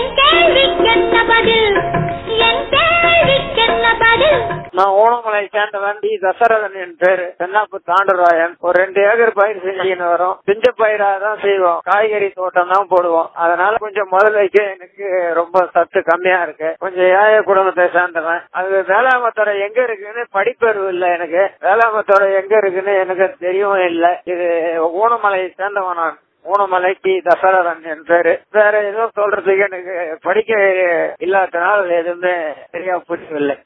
என் கேள்விக்கென்ன பதில் என் கேள்விக்கென்ன பதில் நான் ஓணமலை சேர்ந்தவன் டி தசரதன் என் பேரு தென்னாப்பு தாண்டராயன் ஒரு ரெண்டு ஏக்கர் பயிர் செஞ்சுன்னு வரோம் பிஞ்ச பயிரா தான் செய்வோம் காய்கறி தோட்டம் தான் போடுவோம் அதனால கொஞ்சம் முதலைக்கு எனக்கு ரொம்ப சத்து கம்மியா இருக்கு கொஞ்சம் ஏழை குடும்பத்தை சேர்ந்தவன் அது வேளாமத்துறை எங்க இருக்குன்னு படிப்பறிவு இல்ல எனக்கு வேளாமத்துறை எங்க இருக்குன்னு எனக்கு தெரியவும் இல்ல இது ஊனமலை சேர்ந்தவன் நான் ஊனமலைக்கு தசரதன் என் பேரு வேற எதுவும் சொல்றதுக்கு எனக்கு படிக்க இல்லாதனால எதுவுமே சரியா புரியவில்லை